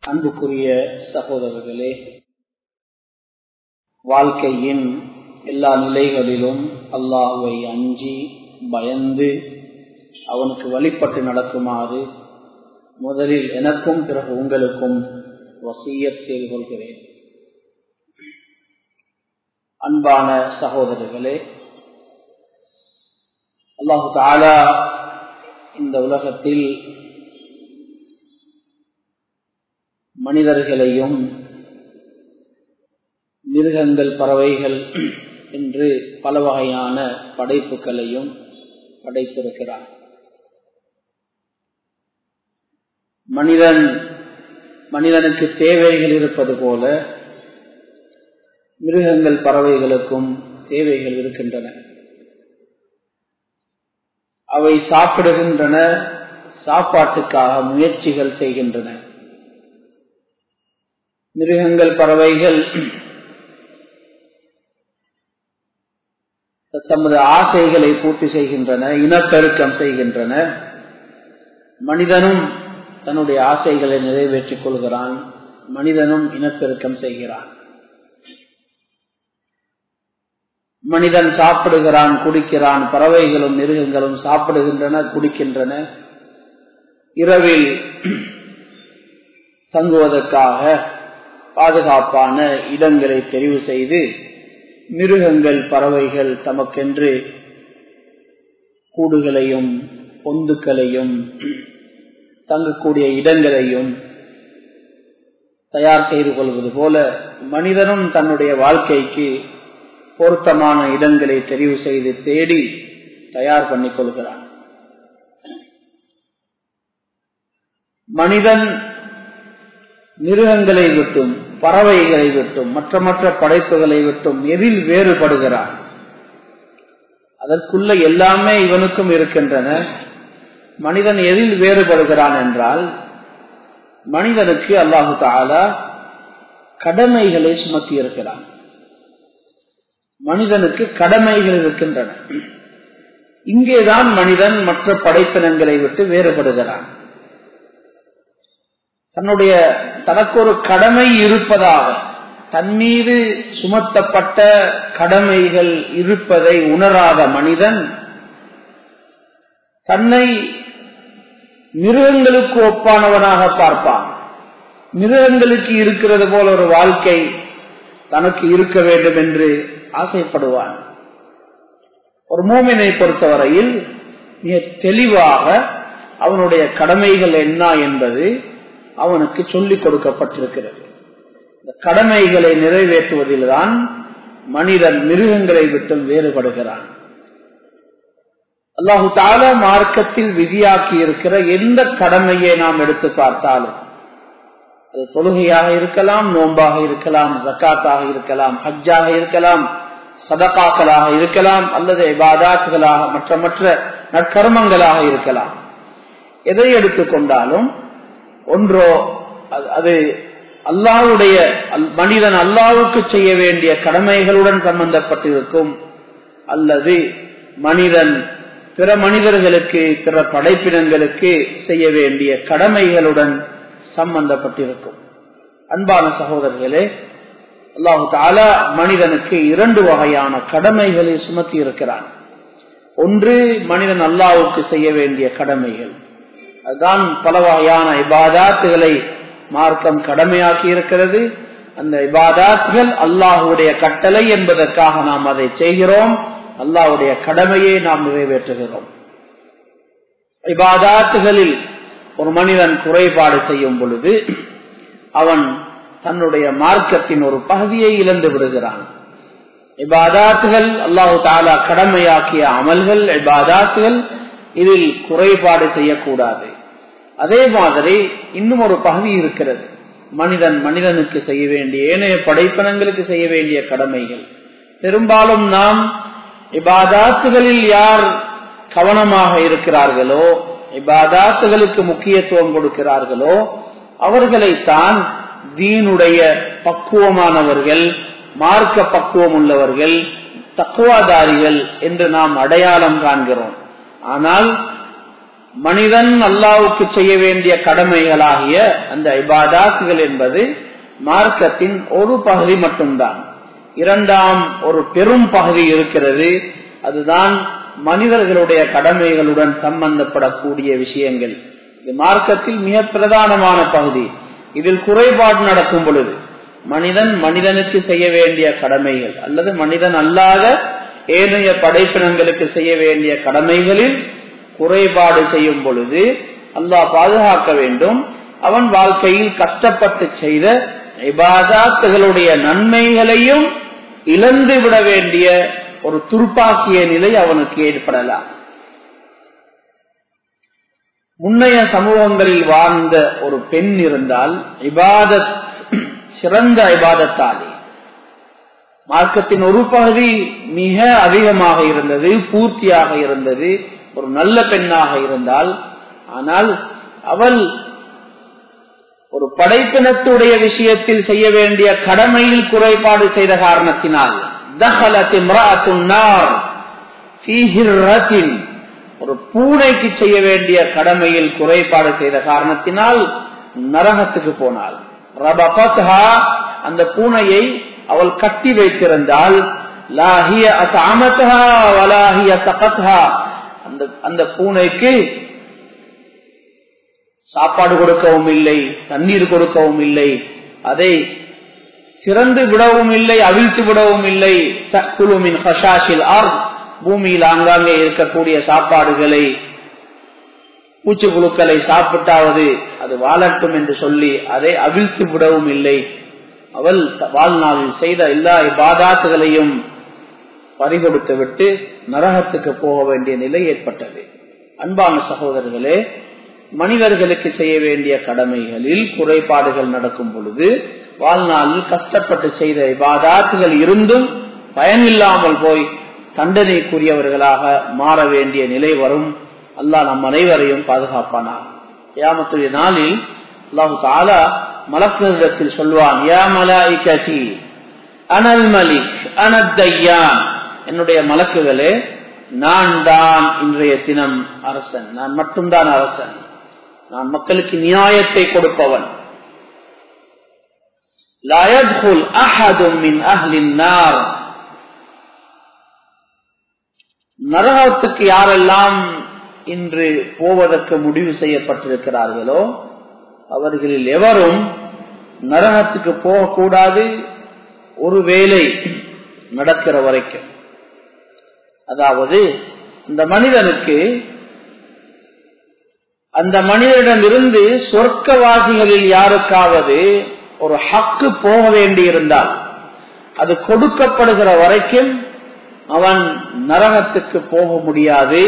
அன்புக்குரிய சகோதரர்களே வாழ்க்கையின் எல்லா நிலைகளிலும் அல்லாஹுவை அஞ்சி பயந்து அவனுக்கு வழிபட்டு நடக்குமாறு முதலில் எனக்கும் பிறகு உங்களுக்கும் வசியத் செய்து கொள்கிறேன் அன்பான சகோதரர்களே அல்லாஹு தாலா இந்த உலகத்தில் மனிதர்களையும் மிருகங்கள் பறவைகள் என்று பல வகையான படைப்புகளையும் படைத்திருக்கிறார் மனிதன் மனிதனுக்கு தேவைகள் இருப்பது போல மிருகங்கள் பறவைகளுக்கும் தேவைகள் இருக்கின்றன அவை சாப்பிடுகின்றன சாப்பாட்டுக்காக முயற்சிகள் செய்கின்றன மிருகங்கள் பறவைகள் தமது ஆசைகளை பூர்த்தி செய்கின்றன இனப்பெருக்கம் செய்கின்றன மனிதனும் தன்னுடைய ஆசைகளை நிறைவேற்றிக் கொள்கிறான் மனிதனும் இனப்பெருக்கம் செய்கிறான் மனிதன் சாப்பிடுகிறான் குடிக்கிறான் பறவைகளும் மிருகங்களும் சாப்பிடுகின்றன குடிக்கின்றன இரவில் தங்குவதற்காக பாதுகாப்பான இடங்களை தெரிவு செய்து மிருகங்கள் பறவைகள் தமக்கென்று கூடுகளையும் பொந்துக்களையும் தங்கக்கூடிய இடங்களையும் தயார் செய்து கொள்வது போல மனிதனும் தன்னுடைய வாழ்க்கைக்கு பொருத்தமான இடங்களை தெரிவு செய்து தேடி தயார் பண்ணிக் கொள்கிறான் மனிதன் மிருகங்களை விட்டும் பறவைகளை விட்டும் மற்ற மற்ற படைப்புகளை விட்டும் எதில் வேறுபடுகிறான் அதற்குள்ள எல்லாமே இவனுக்கும் இருக்கின்றன மனிதன் எதில் வேறுபடுகிறான் என்றால் மனிதனுக்கு அல்லாஹு தாலா கடமைகளை சுமத்தி இருக்கிறான் மனிதனுக்கு கடமைகள் இருக்கின்றன இங்கேதான் மனிதன் மற்ற படைப்பினங்களை விட்டு வேறுபடுகிறான் தன்னுடைய தனக்கு ஒரு கடமை இருப்பதாக தன் மீது சுமத்தப்பட்ட கடமைகள் இருப்பதை உணராத மனிதன் தன்னை மிருகங்களுக்கு ஒப்பானவனாக பார்ப்பான் மிருகங்களுக்கு இருக்கிறது போல ஒரு வாழ்க்கை தனக்கு இருக்க வேண்டும் என்று ஆசைப்படுவான் ஒரு மூமினை பொறுத்தவரையில் மிக தெளிவாக அவனுடைய கடமைகள் என்ன என்பது அவனுக்கு சொல்லிக் கொடுக்கப்பட்டிருக்கிறது இந்த கடமைகளை நிறைவேற்றுவதில் தான் மனிதன் மிருகங்களை விட்டும் வேறுபடுகிறான் அல்லாஹு தால மார்க்கத்தில் விதியாக்கி இருக்கிற எந்த கடமையை நாம் எடுத்து பார்த்தாலும் அது தொழுகையாக இருக்கலாம் நோன்பாக இருக்கலாம் ஜக்காத்தாக இருக்கலாம் ஹஜ்ஜாக இருக்கலாம் சதகாக்களாக இருக்கலாம் அல்லது இபாதாத்துகளாக மற்ற மற்ற நற்கர்மங்களாக இருக்கலாம் எதை எடுத்துக்கொண்டாலும் ஒன்றோ அது அல்லாவுடைய மனிதன் அல்லாவுக்கு செய்ய வேண்டிய கடமைகளுடன் சம்பந்தப்பட்டிருக்கும் அல்லது மனிதன் பிற மனிதர்களுக்கு பிற படைப்பினங்களுக்கு செய்ய வேண்டிய கடமைகளுடன் சம்பந்தப்பட்டிருக்கும் அன்பான சகோதரர்களே அல்லாஹு தாலா மனிதனுக்கு இரண்டு வகையான கடமைகளை சுமத்தி இருக்கிறான் ஒன்று மனிதன் அல்லாவுக்கு செய்ய வேண்டிய கடமைகள் அதுதான் பல வகையான இபாதாத்துகளை மார்க்கம் கடமையாக்கி இருக்கிறது அந்த இபாதாத்துகள் அல்லாஹுடைய கட்டளை என்பதற்காக நாம் அதை செய்கிறோம் அல்லாஹுடைய கடமையை நாம் நிறைவேற்றுகிறோம் இபாதாத்துகளில் ஒரு மனிதன் குறைபாடு செய்யும் பொழுது அவன் தன்னுடைய மார்க்கத்தின் ஒரு பகுதியை இழந்து விடுகிறான் இபாதாத்துகள் அல்லாஹு தாலா கடமையாக்கிய அமல்கள் இபாதாத்துகள் இதில் குறைபாடு செய்யக்கூடாது அதே மாதிரி இன்னும் ஒரு பகுதி இருக்கிறது மனிதன் மனிதனுக்கு செய்ய வேண்டிய ஏனைய படைப்பினங்களுக்கு செய்ய வேண்டிய கடமைகள் பெரும்பாலும் நாம் இபாதாத்துகளில் யார் கவனமாக இருக்கிறார்களோ இபாதாத்துகளுக்கு முக்கியத்துவம் கொடுக்கிறார்களோ அவர்களைத்தான் தீனுடைய பக்குவமானவர்கள் மார்க்க பக்குவம் உள்ளவர்கள் தக்குவாதாரிகள் என்று நாம் அடையாளம் காண்கிறோம் ஆனால் மனிதன் அல்லாவுக்கு செய்ய வேண்டிய கடமைகளாகிய அந்த இபாதாத்துகள் என்பது மார்க்கத்தின் ஒரு பகுதி மட்டும்தான் இரண்டாம் ஒரு பெரும் பகுதி இருக்கிறது அதுதான் மனிதர்களுடைய கடமைகளுடன் சம்பந்தப்படக்கூடிய விஷயங்கள் இது மார்க்கத்தில் மிக பிரதானமான பகுதி இதில் குறைபாடு நடக்கும் பொழுது மனிதன் மனிதனுக்கு செய்ய வேண்டிய கடமைகள் அல்லது மனிதன் அல்லாத ஏனைய படைப்பினங்களுக்கு செய்ய வேண்டிய கடமைகளில் குறைபாடு செய்யும் பொழுது அல்லாஹ் பாதுகாக்க வேண்டும் அவன் வாழ்க்கையில் கஷ்டப்பட்டு செய்த இபாதாத்துகளுடைய நன்மைகளையும் இழந்து விட வேண்டிய ஒரு துருப்பாக்கிய நிலை அவனுக்கு ஏற்படலாம் முன்னைய சமூகங்களில் வாழ்ந்த ஒரு பெண் இருந்தால் இபாதத் சிறந்த இபாதத்தாலே மார்க்கத்தின் ஒரு பகுதி மிக அதிகமாக இருந்தது பூர்த்தியாக இருந்தது ஒரு நல்ல பெண்ணாக இருந்தால் ஆனால் அவள் ஒரு படைப்பினத்துடைய விஷயத்தில் செய்ய வேண்டிய கடமையில் குறைபாடு செய்த காரணத்தினால் ஒரு பூனைக்கு செய்ய வேண்டிய கடமையில் குறைபாடு செய்த காரணத்தினால் நரகத்துக்கு போனாள் அந்த பூனையை அவள் கட்டி வைத்திருந்தால் அந்த அந்த பூனைக்கு சாப்பாடு கொடுக்கவும் இல்லை தண்ணீர் கொடுக்கவும் இல்லை அதை திறந்து விடவும் இல்லை அவிழ்த்து விடவும் இல்லை குழுமின் ஹஷாஷில் ஆர் பூமியில் ஆங்காங்கே இருக்கக்கூடிய சாப்பாடுகளை பூச்சிப்புழுக்களை சாப்பிட்டாவது அது வாழட்டும் என்று சொல்லி அதை அவிழ்த்து விடவும் இல்லை அவள் வாழ்நாளில் செய்த எல்லா பாதாத்துகளையும் பறிகொடுத்து விட்டு நரகத்துக்கு போக வேண்டிய நிலை ஏற்பட்டது அன்பான சகோதரர்களே மனிதர்களுக்கு செய்ய வேண்டிய கடமைகளில் குறைபாடுகள் நடக்கும் பொழுது வாழ்நாளில் கஷ்டப்பட்டு செய்த இபாதாத்துகள் இருந்தும் பயனில்லாமல் போய் தண்டனைக்குரியவர்களாக மாற வேண்டிய நிலை வரும் அல்லாஹ் நம் அனைவரையும் பாதுகாப்பானார் ஏமத்துடைய நாளில் அல்லாஹு தாலா மலக்கிரத்தில் சொல்வான் யா மலாய்கி அனல் மலிக் அனத்தையான் என்னுடைய மலக்குகளே நான் தான் இன்றைய தினம் அரசன் நான் மட்டும்தான் அரசன் நான் மக்களுக்கு நியாயத்தை கொடுப்பவன் நரகத்துக்கு யாரெல்லாம் இன்று போவதற்கு முடிவு செய்யப்பட்டிருக்கிறார்களோ அவர்களில் எவரும் நரகத்துக்கு போகக்கூடாது ஒரு வேலை நடக்கிற வரைக்கும் அதாவது இந்த மனிதனுக்கு அந்த மனிதனிடமிருந்து சொர்க்கவாசிகளில் யாருக்காவது ஒரு ஹக்கு போக வேண்டியிருந்தால் அது கொடுக்கப்படுகிற வரைக்கும் அவன் நரகத்துக்கு போக முடியாது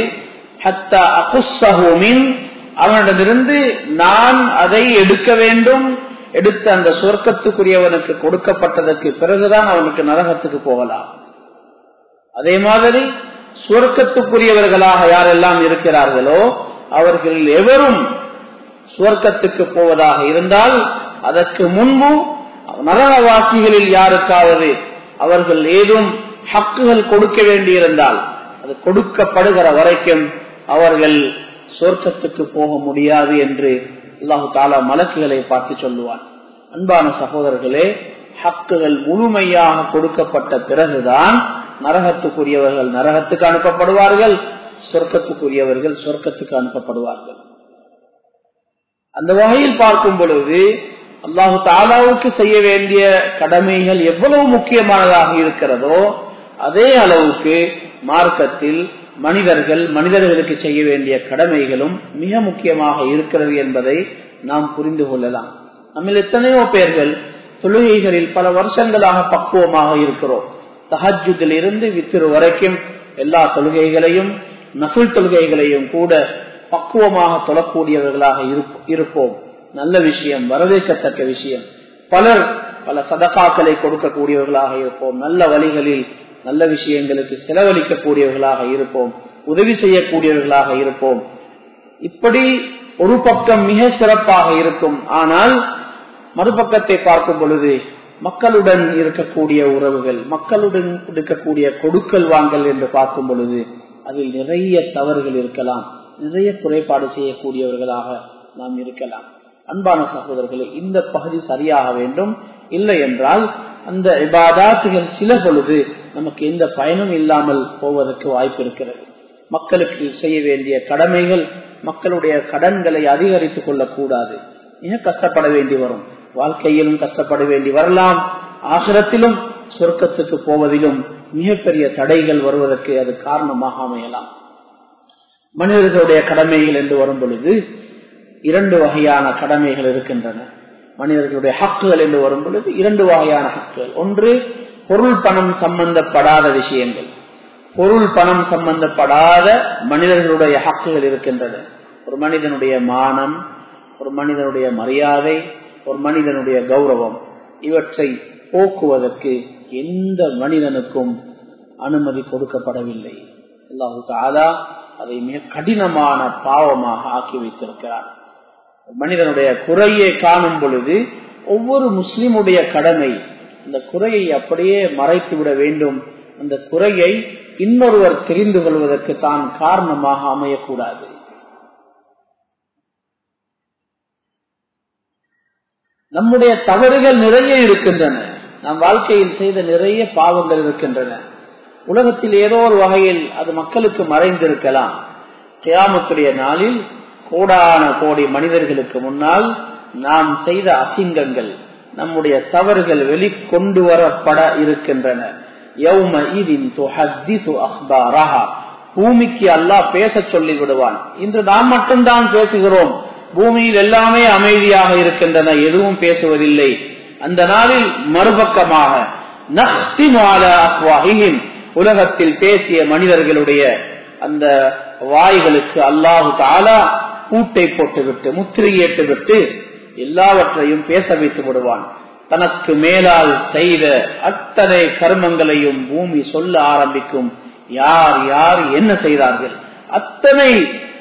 அவனிடமிருந்து நான் அதை எடுக்க வேண்டும் எடுத்து அந்த சொர்க்கத்துக்குரியவனுக்கு கொடுக்கப்பட்டதற்கு பிறகுதான் அவனுக்கு நரகத்துக்கு போகலாம் அதே மாதிரி சுவர்க்கத்துக்குரியவர்களாக யாரெல்லாம் இருக்கிறார்களோ அவர்கள் எவரும் சுவர்க்கத்துக்கு போவதாக இருந்தால் அதற்கு முன்பு நரகவாசிகளில் யாருக்காவது அவர்கள் ஏதும் ஹக்குகள் கொடுக்க வேண்டியிருந்தால் அது கொடுக்கப்படுகிற வரைக்கும் அவர்கள் சொர்க்கத்துக்கு போக முடியாது என்று அல்லாஹு தாலா மலக்குகளை பார்த்து சொல்லுவான் அன்பான சகோதரர்களே ஹக்குகள் முழுமையாக கொடுக்கப்பட்ட பிறகுதான் நரகத்துக்குரியவர்கள் நரகத்துக்கு அனுப்பப்படுவார்கள் சொர்க்கத்துக்குரியவர்கள் சொர்க்கத்துக்கு அனுப்பப்படுவார்கள் அந்த வகையில் பார்க்கும் பொழுது அல்லாஹு தாலாவுக்கு செய்ய வேண்டிய கடமைகள் எவ்வளவு முக்கியமானதாக இருக்கிறதோ அதே அளவுக்கு மார்க்கத்தில் மனிதர்கள் மனிதர்களுக்கு செய்ய வேண்டிய கடமைகளும் மிக முக்கியமாக இருக்கிறது என்பதை நாம் புரிந்து கொள்ளலாம் நம்ம எத்தனையோ பேர்கள் தொழுகைகளில் பல வருஷங்களாக பக்குவமாக இருக்கிறோம் தஹஜுதில் இருந்து வித்திரு வரைக்கும் எல்லா தொழுகைகளையும் நகுல் தொழுகைகளையும் கூட பக்குவமாக தொழக்கூடியவர்களாக இருப்போம் நல்ல விஷயம் வரவேற்கத்தக்க விஷயம் பலர் பல சதகாக்களை கொடுக்கக்கூடியவர்களாக இருப்போம் நல்ல வழிகளில் நல்ல விஷயங்களுக்கு செலவழிக்கக்கூடியவர்களாக இருப்போம் உதவி செய்யக்கூடியவர்களாக இருப்போம் இப்படி ஒரு பக்கம் மிக சிறப்பாக இருக்கும் ஆனால் மறுபக்கத்தை பார்க்கும் பொழுது மக்களுடன் இருக்கக்கூடிய உறவுகள் மக்களுடன் இருக்கக்கூடிய கொடுக்கல் வாங்கல் என்று பார்க்கும் பொழுது அதில் நிறைய தவறுகள் இருக்கலாம் நிறைய குறைபாடு செய்யக்கூடியவர்களாக நாம் இருக்கலாம் அன்பான சகோதரர்களே இந்த பகுதி சரியாக வேண்டும் இல்லை என்றால் அந்த இபாதாத்துகள் சில பொழுது நமக்கு எந்த பயனும் இல்லாமல் போவதற்கு வாய்ப்பு இருக்கிறது மக்களுக்கு செய்ய வேண்டிய கடமைகள் மக்களுடைய கடன்களை அதிகரித்துக் கொள்ளக்கூடாது மிக கஷ்டப்பட வேண்டி வரும் வாழ்க்கையிலும் கஷ்டப்பட வேண்டி வரலாம் ஆசிரத்திலும் சொர்க்கத்துக்கு போவதிலும் மிகப்பெரிய தடைகள் வருவதற்கு அது காரணமாக அமையலாம் மனிதர்களுடைய கடமைகள் என்று வரும் பொழுது இரண்டு வகையான கடமைகள் இருக்கின்றன மனிதர்களுடைய ஹக்குகள் என்று வரும் பொழுது இரண்டு வகையான ஹக்குகள் ஒன்று பொருள் பணம் சம்பந்தப்படாத விஷயங்கள் பொருள் பணம் சம்பந்தப்படாத மனிதர்களுடைய ஹக்குகள் இருக்கின்றன ஒரு மனிதனுடைய மானம் ஒரு மனிதனுடைய மரியாதை ஒரு மனிதனுடைய கௌரவம் இவற்றை போக்குவதற்கு எந்த மனிதனுக்கும் அனுமதி கொடுக்கப்படவில்லை அல்லாஹு தாலா அதை மிக கடினமான பாவமாக ஆக்கி வைத்திருக்கிறார் மனிதனுடைய குறையை காணும் பொழுது ஒவ்வொரு முஸ்லிமுடைய கடமை அந்த குறையை அப்படியே மறைத்து விட வேண்டும் அந்த குறையை இன்னொருவர் தெரிந்து கொள்வதற்கு தான் காரணமாக அமையக்கூடாது நம்முடைய தவறுகள் நிறைய இருக்கின்றன நம் வாழ்க்கையில் செய்த நிறைய பாவங்கள் இருக்கின்றன உலகத்தில் ஏதோ ஒரு வகையில் அது மக்களுக்கு மறைந்திருக்கலாம் கியாமத்துடைய நாளில் கோடான கோடி மனிதர்களுக்கு முன்னால் நாம் செய்த அசிங்கங்கள் நம்முடைய தவறுகள் வெளிக்கொண்டு வரப்பட இருக்கின்றன பூமிக்கு அல்லாஹ் பேச சொல்லி விடுவான் இன்று நாம் மட்டும்தான் பேசுகிறோம் பூமியில் எல்லாமே அமைதியாக இருக்கின்றன எதுவும் பேசுவதில்லை அந்த நாளில் மறுபக்கமாக உலகத்தில் பேசிய மனிதர்களுடைய அந்த வாய்களுக்கு அல்லாஹு தாலா பூட்டை போட்டுவிட்டு முத்திரையேட்டு விட்டு எல்லாவற்றையும் பேச வைத்து விடுவான் தனக்கு மேலால் செய்த அத்தனை கர்மங்களையும் பூமி சொல்ல ஆரம்பிக்கும் யார் யார் என்ன செய்தார்கள் அத்தனை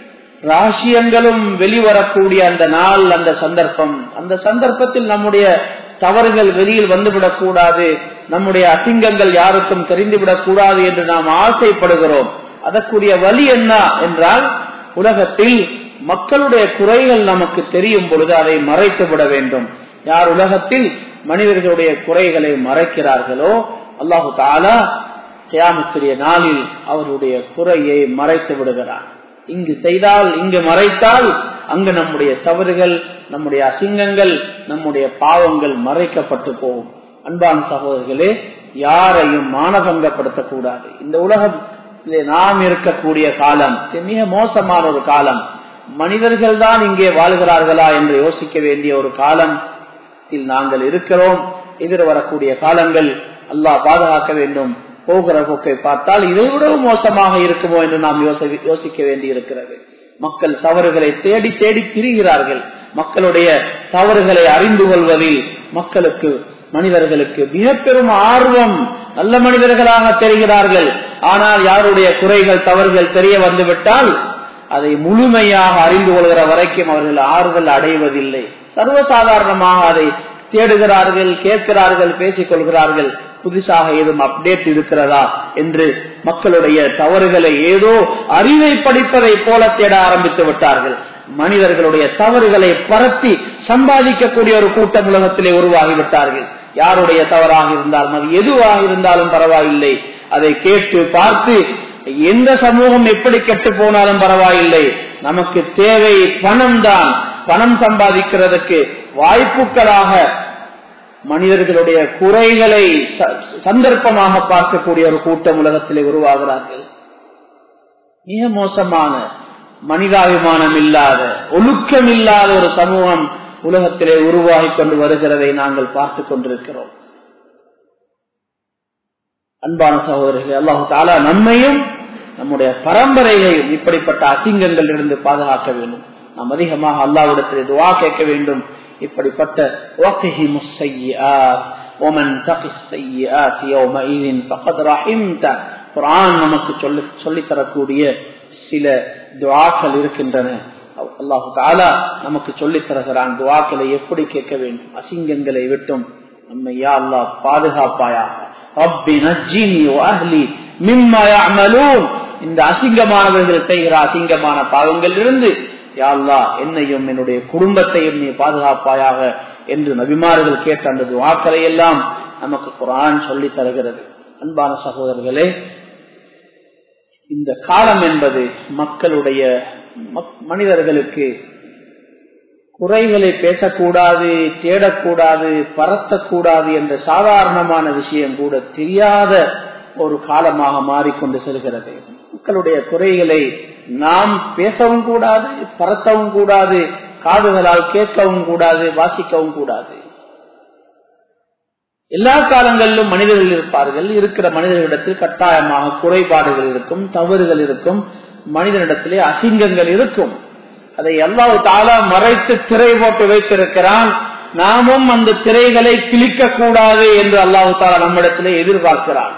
ராசியங்களும் வெளிவரக்கூடிய அந்த நாள் அந்த சந்தர்ப்பம் அந்த சந்தர்ப்பத்தில் நம்முடைய தவறுகள் வெளியில் வந்துவிடக் கூடாது நம்முடைய அசிங்கங்கள் யாருக்கும் தெரிந்துவிடக் கூடாது என்று நாம் ஆசைப்படுகிறோம் அதற்குரிய வழி என்ன என்றால் உலகத்தில் மக்களுடைய குறைகள் நமக்கு தெரியும் பொழுது அதை மறைத்து விட வேண்டும் யார் உலகத்தில் மனிதர்களுடைய குறைகளை மறைக்கிறார்களோ அல்லாஹு தாலா கியாமத்துடைய நாளில் அவருடைய குறையை மறைத்து விடுகிறார் இங்கு செய்தால் இங்கு மறைத்தால் அங்கு நம்முடைய தவறுகள் நம்முடைய அசிங்கங்கள் நம்முடைய பாவங்கள் மறைக்கப்பட்டு போகும் அன்பான சகோதரர்களே யாரையும் மானபங்கப்படுத்தக்கூடாது இந்த உலகம் நாம் இருக்கக்கூடிய காலம் மிக மோசமான ஒரு காலம் மனிதர்கள் தான் இங்கே வாழ்கிறார்களா என்று யோசிக்க வேண்டிய ஒரு காலத்தில் நாங்கள் இருக்கிறோம் எதிர் வரக்கூடிய காலங்கள் அல்லாஹ் பாதுகாக்க வேண்டும் போகிற போக்கை பார்த்தால் இதை விடவும் மோசமாக இருக்குமோ என்று நாம் யோசிக்க வேண்டி இருக்கிறது மக்கள் தவறுகளை தேடி தேடி திரிகிறார்கள் மக்களுடைய தவறுகளை அறிந்து கொள்வதில் மக்களுக்கு மனிதர்களுக்கு மிக பெரும் ஆர்வம் நல்ல மனிதர்களாக தெரிகிறார்கள் ஆனால் யாருடைய குறைகள் தவறுகள் தெரிய வந்துவிட்டால் அதை முழுமையாக அறிந்து கொள்கிற வரைக்கும் அவர்கள் ஆறுதல் அடைவதில்லை சர்வசாதாரணமாக அதை தேடுகிறார்கள் கேட்கிறார்கள் பேசிக் கொள்கிறார்கள் புதுசாக ஏதும் அப்டேட் இருக்கிறதா என்று மக்களுடைய தவறுகளை ஏதோ அறிவை படிப்பதை போல தேட ஆரம்பித்து விட்டார்கள் மனிதர்களுடைய தவறுகளை பரத்தி சம்பாதிக்கக்கூடிய ஒரு கூட்டம் உலகத்திலே உருவாகிவிட்டார்கள் யாருடைய தவறாக இருந்தாலும் அது எதுவாக இருந்தாலும் பரவாயில்லை அதை கேட்டு பார்த்து எந்த சமூகம் எப்படி கெட்டு போனாலும் பரவாயில்லை நமக்கு தேவை பணம் தான் பணம் சம்பாதிக்கிறதுக்கு வாய்ப்புகளாக மனிதர்களுடைய குறைகளை சந்தர்ப்பமாக பார்க்கக்கூடிய ஒரு கூட்டம் உலகத்திலே உருவாகிறார்கள் மிக மோசமான மனிதாபிமானம் இல்லாத ஒழுக்கம் இல்லாத ஒரு சமூகம் உலகத்திலே உருவாகி கொண்டு வருகிறதை நாங்கள் பார்த்து கொண்டிருக்கிறோம் அன்பான சகோதரர்கள் அல்லாஹு தாலா நம்மையும் நம்முடைய பரம்பரையையும் இப்படிப்பட்ட அசிங்கங்கள் இருந்து பாதுகாக்க வேண்டும் நாம் அதிகமாக அல்லாவிடத்தில் துவா கேட்க வேண்டும் இப்படிப்பட்ட நமக்கு சொல்லி சொல்லித்தரக்கூடிய சில துவாக்கள் இருக்கின்றன அல்லாஹு தாலா நமக்கு சொல்லித் தருகிறான் துவாக்களை எப்படி கேட்க வேண்டும் அசிங்கங்களை விட்டும் நம்ம யா அல்லா பாதுகாப்பாயாக இந்த அசிங்கமானவர்கள் செய்கிற அசிங்கமான பாவங்கள் இருந்து யாழ்லா என்னையும் என்னுடைய குடும்பத்தையும் நீ பாதுகாப்பாயாக என்று நபிமார்கள் கேட்ட அந்த வாக்களை எல்லாம் நமக்கு குரான் சொல்லி தருகிறது அன்பான சகோதரர்களே இந்த காலம் என்பது மக்களுடைய மனிதர்களுக்கு குறைகளை பேசக்கூடாது தேடக்கூடாது பரத்தக்கூடாது என்ற சாதாரணமான விஷயம் கூட தெரியாத ஒரு காலமாக மாறிக்கொண்டு செல்கிறது மக்களுடைய குறைகளை நாம் பேசவும் கூடாது பரத்தவும் கூடாது காதுகளால் கேட்கவும் கூடாது வாசிக்கவும் கூடாது எல்லா காலங்களிலும் மனிதர்கள் இருப்பார்கள் இருக்கிற மனிதர்களிடத்தில் கட்டாயமாக குறைபாடுகள் இருக்கும் தவறுகள் இருக்கும் மனிதனிடத்திலே அசிங்கங்கள் இருக்கும் அதை அல்லாஹு தாலா மறைத்து திரை போட்டு வைத்திருக்கிறான் நாமும் அந்த திரைகளை கிழிக்க கூடாது என்று அல்லாஹு தாலா நம்மிடத்திலே எதிர்பார்க்கிறான்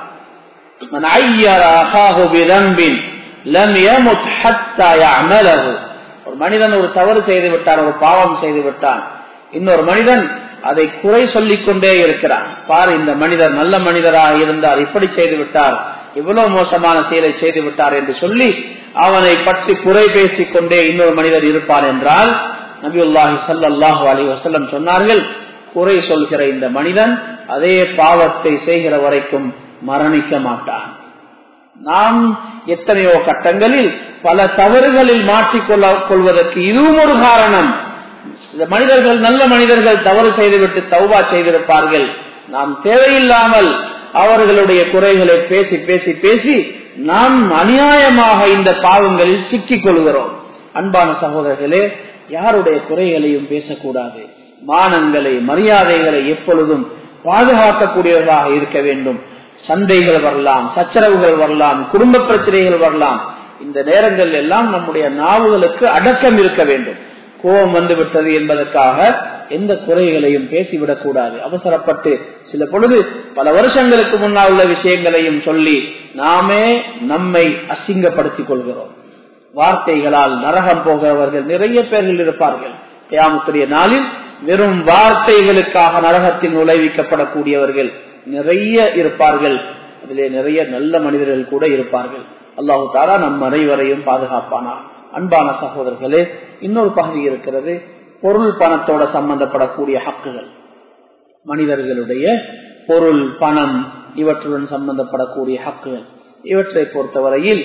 ஒரு மனிதன் ஒரு தவறு செய்து விட்டான் ஒரு பாவம் செய்து விட்டான் இன்னொரு மனிதன் அதை குறை சொல்லிக் கொண்டே இருக்கிறான் பாரு இந்த மனிதர் நல்ல மனிதராக இருந்தார் இப்படி செய்து விட்டார் இவ்வளவு மோசமான செயலை செய்து விட்டார் என்று சொல்லி அவனை பற்றி குறை பேசிக் கொண்டே இன்னொரு மனிதர் இருப்பான் என்றால் நபியுல்லாஹி சல்லாஹூ அலி வசல்லம் சொன்னார்கள் குறை சொல்கிற இந்த மனிதன் அதே பாவத்தை செய்கிற வரைக்கும் மரணிக்க மாட்டான் நாம் எத்தனையோ கட்டங்களில் பல தவறுகளில் மாற்றிக்கொள்ள கொள்வதற்கு இதுவும் ஒரு காரணம் மனிதர்கள் நல்ல மனிதர்கள் தவறு செய்துவிட்டு தௌபா செய்திருப்பார்கள் நாம் தேவையில்லாமல் அவர்களுடைய குறைகளை பேசி பேசி பேசி நாம் அநியாயமாக இந்த பாவங்களில் சிக்கிக் கொள்கிறோம் அன்பான சகோதரர்களே யாருடைய குறைகளையும் பேசக்கூடாது மானங்களை மரியாதைகளை எப்பொழுதும் பாதுகாக்கக்கூடியவர்களாக இருக்க வேண்டும் சண்டைகள் வரலாம் சச்சரவுகள் வரலாம் குடும்ப பிரச்சனைகள் வரலாம் இந்த நேரங்கள் எல்லாம் நம்முடைய நாவுகளுக்கு அடக்கம் இருக்க வேண்டும் கோபம் வந்து விட்டது என்பதற்காக எந்த குறைகளையும் பேசிவிடக் கூடாது அவசரப்பட்டு சில பொழுது பல வருஷங்களுக்கு முன்னால் உள்ள விஷயங்களையும் சொல்லி நாமே நம்மை அசிங்கப்படுத்திக் கொள்கிறோம் வார்த்தைகளால் நரகம் போகிறவர்கள் நிறைய பேர்கள் இருப்பார்கள் கியாமத்துடைய நாளில் வெறும் வார்த்தைகளுக்காக நரகத்தில் நுழைவிக்கப்படக்கூடியவர்கள் நிறைய இருப்பார்கள் அதிலே நிறைய நல்ல மனிதர்கள் கூட இருப்பார்கள் அல்லாஹு தாரா நம் அனைவரையும் பாதுகாப்பானா அன்பான சகோதரர்களே இன்னொரு பகுதி இருக்கிறது பொருள் பணத்தோட சம்பந்தப்படக்கூடிய ஹக்குகள் மனிதர்களுடைய பொருள் பணம் இவற்றுடன் சம்பந்தப்படக்கூடிய ஹக்குகள் இவற்றை பொறுத்தவரையில்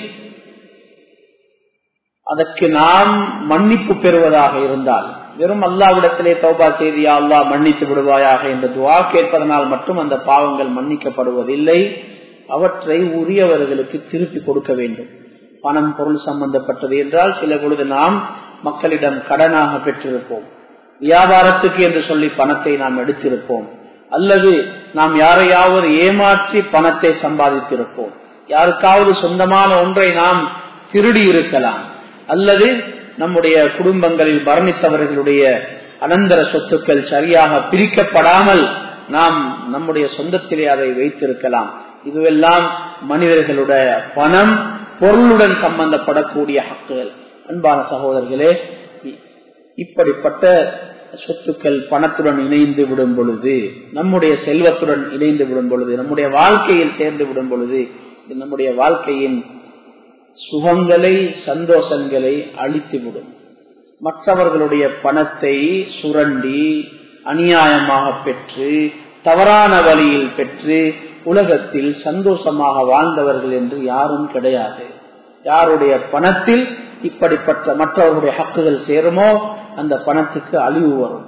அதற்கு நாம் மன்னிப்பு பெறுவதாக இருந்தால் வெறும் அல்லாவிடத்திலே தௌபா செய்தியா அல்லா மன்னித்து விடுவாயாக என்று துவா கேட்பதனால் மட்டும் அந்த பாவங்கள் மன்னிக்கப்படுவதில்லை அவற்றை உரியவர்களுக்கு திருப்பி கொடுக்க வேண்டும் பணம் பொருள் சம்பந்தப்பட்டது என்றால் சில பொழுது நாம் மக்களிடம் கடனாக பெற்றிருப்போம் வியாபாரத்துக்கு என்று சொல்லி பணத்தை நாம் எடுத்திருப்போம் அல்லது நாம் யாரையாவது ஏமாற்றி பணத்தை சம்பாதித்திருப்போம் யாருக்காவது சொந்தமான ஒன்றை நாம் திருடி இருக்கலாம் அல்லது நம்முடைய குடும்பங்களில் மரணித்தவர்களுடைய அனந்தர சொத்துக்கள் சரியாக பிரிக்கப்படாமல் நாம் நம்முடைய சொந்தத்திலே அதை வைத்திருக்கலாம் இதுவெல்லாம் மனிதர்களுடைய பணம் பொருளுடன் சம்பந்தப்படக்கூடிய ஹக்குகள் அன்பான சகோதரர்களே இப்படிப்பட்ட சொத்துக்கள் பணத்துடன் இணைந்து விடும் பொழுது நம்முடைய செல்வத்துடன் இணைந்து விடும் பொழுது நம்முடைய வாழ்க்கையில் சேர்ந்து விடும் பொழுது இது நம்முடைய வாழ்க்கையின் சுகங்களை சந்தோஷங்களை அழித்துவிடும் மற்றவர்களுடைய பணத்தை சுரண்டி அநியாயமாக பெற்று தவறான வழியில் பெற்று உலகத்தில் சந்தோஷமாக வாழ்ந்தவர்கள் என்று யாரும் கிடையாது யாருடைய பணத்தில் இப்படிப்பட்ட மற்றவர்களுடைய ஹக்குகள் சேருமோ அந்த பணத்துக்கு அழிவு வரும்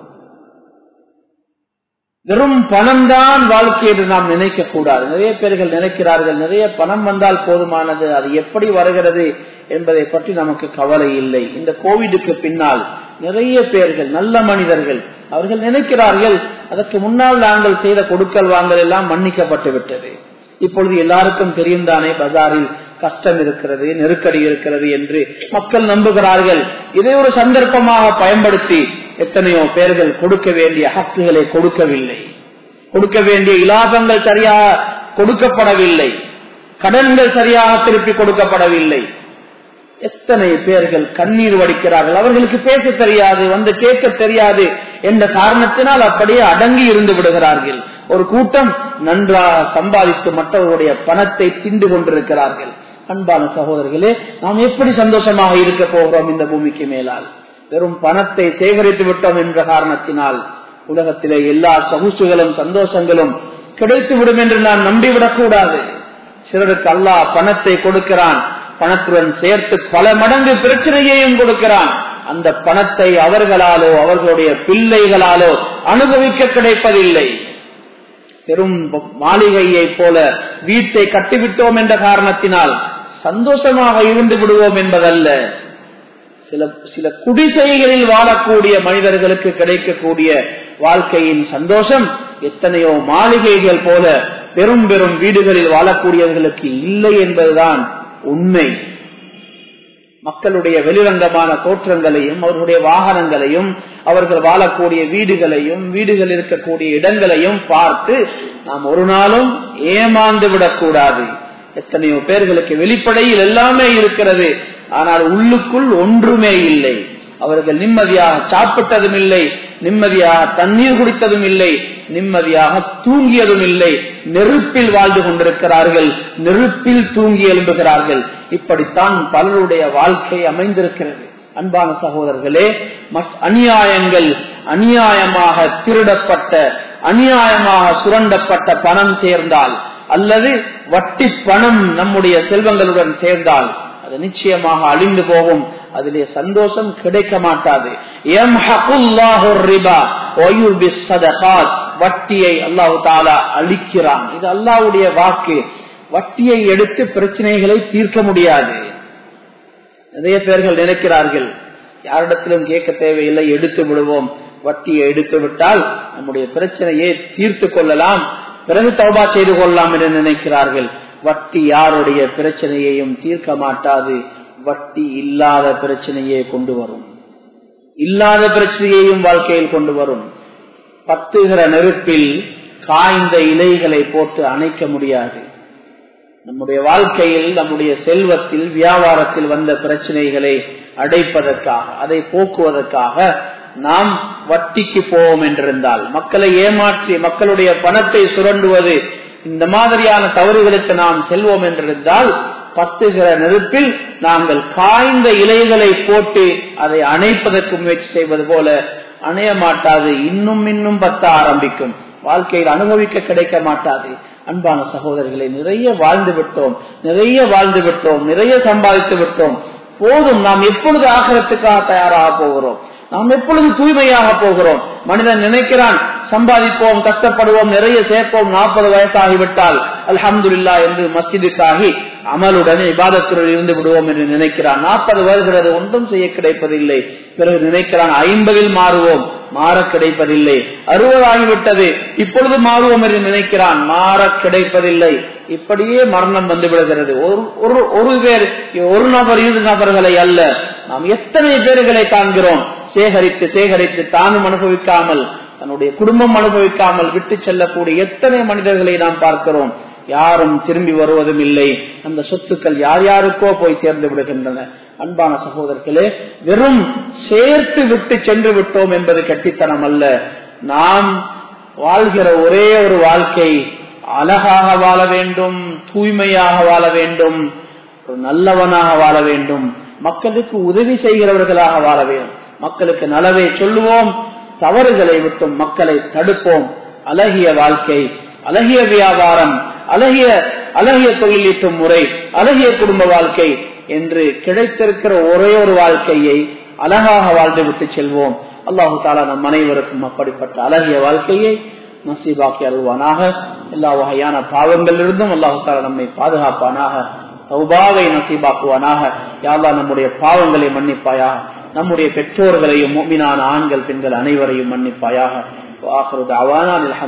வெறும் பணம் தான் வாழ்க்கை என்று நாம் நினைக்க கூடாது நிறைய பேர்கள் நினைக்கிறார்கள் நிறைய பணம் வந்தால் போதுமானது அது எப்படி வருகிறது என்பதை பற்றி நமக்கு கவலை இல்லை இந்த கோவிடுக்கு பின்னால் நிறைய பேர்கள் நல்ல மனிதர்கள் அவர்கள் நினைக்கிறார்கள் அதற்கு முன்னால் நாங்கள் செய்த கொடுக்கல் வாங்கல் எல்லாம் மன்னிக்கப்பட்டு விட்டது இப்பொழுது எல்லாருக்கும் தெரியும் தானே பஜாரில் கஷ்டம் இருக்கிறது நெருக்கடி இருக்கிறது என்று மக்கள் நம்புகிறார்கள் இதை ஒரு சந்தர்ப்பமாக பயன்படுத்தி எத்தனையோ பேர்கள் கொடுக்க வேண்டிய ஹக்குகளை கொடுக்கவில்லை கொடுக்க வேண்டிய இலாபங்கள் சரியாக கொடுக்கப்படவில்லை கடன்கள் சரியாக திருப்பி கொடுக்கப்படவில்லை எத்தனை பேர்கள் கண்ணீர் வடிக்கிறார்கள் அவர்களுக்கு பேச தெரியாது வந்து கேட்க தெரியாது என்ற காரணத்தினால் அப்படியே அடங்கி இருந்து விடுகிறார்கள் ஒரு கூட்டம் நன்றாக சம்பாதித்து மற்றவர்களுடைய பணத்தை திண்டு கொண்டிருக்கிறார்கள் அன்பான சகோதரர்களே நாம் எப்படி சந்தோஷமாக இருக்க போகிறோம் இந்த பூமிக்கு மேலால் வெறும் பணத்தை சேகரித்து விட்டோம் என்ற காரணத்தினால் உலகத்திலே எல்லா சொகுசுகளும் சந்தோஷங்களும் கிடைத்துவிடும் என்று நான் நம்பிவிடக் கூடாது சிலருக்கு அல்லாஹ் பணத்தை கொடுக்கிறான் பணத்துடன் சேர்த்து பல மடங்கு பிரச்சனையையும் கொடுக்கிறான் அந்த பணத்தை அவர்களாலோ அவர்களுடைய பிள்ளைகளாலோ அனுபவிக்க கிடைப்பதில்லை பெரும் மாளிகையை போல வீட்டை கட்டிவிட்டோம் என்ற காரணத்தினால் சந்தோஷமாக இருந்து விடுவோம் என்பதல்ல சில சில குடிசைகளில் வாழக்கூடிய மனிதர்களுக்கு கிடைக்கக்கூடிய வாழ்க்கையின் சந்தோஷம் எத்தனையோ மாளிகைகள் போல பெரும் பெரும் வீடுகளில் வாழக்கூடியவர்களுக்கு இல்லை என்பதுதான் உண்மை மக்களுடைய வெளிரங்கமான தோற்றங்களையும் அவர்களுடைய வாகனங்களையும் அவர்கள் வாழக்கூடிய வீடுகளையும் வீடுகள் இருக்கக்கூடிய இடங்களையும் பார்த்து நாம் ஒரு நாளும் ஏமாந்து விடக்கூடாது எத்தனையோ பேர்களுக்கு வெளிப்படையில் எல்லாமே இருக்கிறது ஆனால் உள்ளுக்குள் ஒன்றுமே இல்லை அவர்கள் நிம்மதியாக சாப்பிட்டதும் இல்லை நிம்மதியாக தண்ணீர் குடித்ததும் இல்லை நிம்மதியாக தூங்கியதும் இல்லை நெருப்பில் வாழ்ந்து கொண்டிருக்கிறார்கள் நெருப்பில் தூங்கி எழும்புகிறார்கள் இப்படித்தான் பலருடைய வாழ்க்கை அமைந்திருக்கிறது அன்பான சகோதரர்களே அநியாயங்கள் அநியாயமாக திருடப்பட்ட அநியாயமாக சுரண்டப்பட்ட பணம் சேர்ந்தால் அல்லது வட்டி பணம் நம்முடைய செல்வங்களுடன் சேர்ந்தால் அது நிச்சயமாக அழிந்து போகும் அதிலே சந்தோஷம் கிடைக்க மாட்டாது வட்டியை அல்லாஹு தாலா அழிக்கிறான் இது அல்லாவுடைய வாக்கு வட்டியை எடுத்து பிரச்சனைகளை தீர்க்க முடியாது நிறைய பேர்கள் நினைக்கிறார்கள் யாரிடத்திலும் கேட்க தேவையில்லை எடுத்து விடுவோம் வட்டியை எடுத்து விட்டால் நம்முடைய பிரச்சனையை தீர்த்து கொள்ளலாம் பிறகு தௌபா செய்து கொள்ளலாம் என்று நினைக்கிறார்கள் வட்டி யாருடைய பிரச்சனையையும் தீர்க்க மாட்டாது வட்டி இல்லாத பிரச்சனையை கொண்டு வரும் இல்லாத பிரச்சனையையும் வாழ்க்கையில் கொண்டு வரும் பத்துகிற நெருப்பில் காய்ந்த இலைகளை போட்டு அணைக்க முடியாது நம்முடைய வாழ்க்கையில் நம்முடைய செல்வத்தில் வியாபாரத்தில் வந்த பிரச்சனைகளை அடைப்பதற்காக அதை போக்குவதற்காக நாம் வட்டிக்கு போவோம் என்றிருந்தால் மக்களை ஏமாற்றி மக்களுடைய பணத்தை சுரண்டுவது இந்த மாதிரியான தவறுகளுக்கு நாம் செல்வோம் என்றிருந்தால் பத்துகிற நெருப்பில் நாங்கள் காய்ந்த இலைகளை போட்டு அதை அணைப்பதற்கு முயற்சி செய்வது போல அணைய மாட்டாது இன்னும் இன்னும் பத்த ஆரம்பிக்கும் வாழ்க்கையில் அனுபவிக்க கிடைக்க மாட்டாது அன்பான சகோதரர்களை நிறைய வாழ்ந்து விட்டோம் நிறைய வாழ்ந்து விட்டோம் நிறைய சம்பாதித்து விட்டோம் போதும் நாம் எப்பொழுது ஆகிறதுக்காக தயாராக போகிறோம் நாம் எப்பொழுது தூய்மையாக போகிறோம் மனிதன் நினைக்கிறான் சம்பாதிப்போம் கஷ்டப்படுவோம் நிறைய சேர்ப்போம் நாற்பது வயசாகிவிட்டால் அல்ஹம்துல்லா என்று மஸ்ஜிதுக்காகி அமலுடன் இபாதத்துடன் இருந்து விடுவோம் என்று நினைக்கிறான் நாற்பது வருகிறது ஒன்றும் செய்ய கிடைப்பதில்லை பிறகு நினைக்கிறான் ஐம்பதில் மாறுவோம் மாற கிடைப்பதில்லை அறுபது ஆகிவிட்டது இப்பொழுது மாறுவோம் என்று நினைக்கிறான் மாற கிடைப்பதில்லை இப்படியே மரணம் வந்து விடுகிறது ஒரு ஒரு பேர் ஒரு நபர் இரு நபர்களை அல்ல நாம் எத்தனை பேர்களை காண்கிறோம் சேகரித்து சேகரித்து தானும் அனுபவிக்காமல் தன்னுடைய குடும்பம் அனுபவிக்காமல் விட்டு செல்லக்கூடிய எத்தனை மனிதர்களை நாம் பார்க்கிறோம் யாரும் திரும்பி வருவதும் இல்லை அந்த சொத்துக்கள் யார் யாருக்கோ போய் சேர்ந்து விடுகின்றன அன்பான சகோதரர்களே வெறும் சேர்த்து விட்டு சென்று விட்டோம் என்பது கட்டித்தனம் அல்ல நாம் வாழ்கிற ஒரே ஒரு வாழ்க்கை அழகாக வாழ வேண்டும் தூய்மையாக வாழ வேண்டும் ஒரு நல்லவனாக வாழ வேண்டும் மக்களுக்கு உதவி செய்கிறவர்களாக வாழ வேண்டும் மக்களுக்கு நலவை சொல்லுவோம் தவறுகளை விட்டும் மக்களை தடுப்போம் அழகிய வாழ்க்கை அழகிய வியாபாரம் அழகிய அழகிய தொழிலீட்டும் முறை அழகிய குடும்ப வாழ்க்கை என்று கிடைத்திருக்கிற ஒரே ஒரு வாழ்க்கையை அழகாக வாழ்ந்து விட்டு செல்வோம் அல்லாஹு தாலா நம் அனைவருக்கும் அப்படிப்பட்ட அழகிய வாழ்க்கையை நசீபாக்கி அல்வானாக எல்லா வகையான பாவங்களிலிருந்தும் அல்லாஹு தாலா நம்மை பாதுகாப்பானாக சௌபாவை நசீபாக்குவானாக யாவா நம்முடைய பாவங்களை மன்னிப்பாயாக நம்முடைய பெற்றோர்களையும் மீனான ஆண்கள் பெண்கள் அனைவரையும் மன்னிப்பாயாக